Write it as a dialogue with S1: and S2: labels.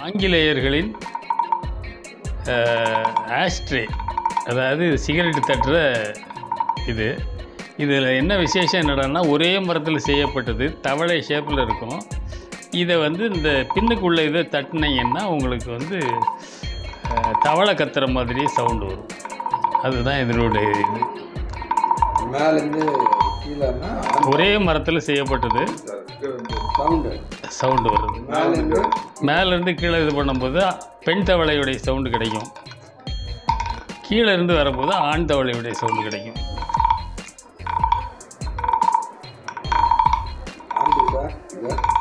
S1: ஆங்கிலேயர்களின் astray அதாவது cigarette தட்டுற இது இதில் என்ன விசேஷம் என்னடான்னா ஒரே மரத்தில் செய்யப்பட்டது தவளை ஷேப்பில் இருக்கும் இதை வந்து இந்த பின்னுக்குள்ள இதை தட்டினீங்கன்னா உங்களுக்கு வந்து அஹ், தவளை கத்துற மாதிரியே சவுண்டு வரும் அதுதான் இதனுடைய இது
S2: மேலேருந்து கீழேன்னா
S1: ஒரே மரத்தில் செய்யப்பட்டது
S2: சவுண்டு
S1: சவுண்டு வருது
S2: மேலேருந்து
S1: மேலேருந்து கீழே இது பண்ணும்போது பெண் தவளையுடைய சவுண்டு கிடைக்கும் கீழே இருந்து வரும்போது ஆண் தவளையுடைய சவுண்டு கிடைக்கும்
S2: ஆண்டு இதை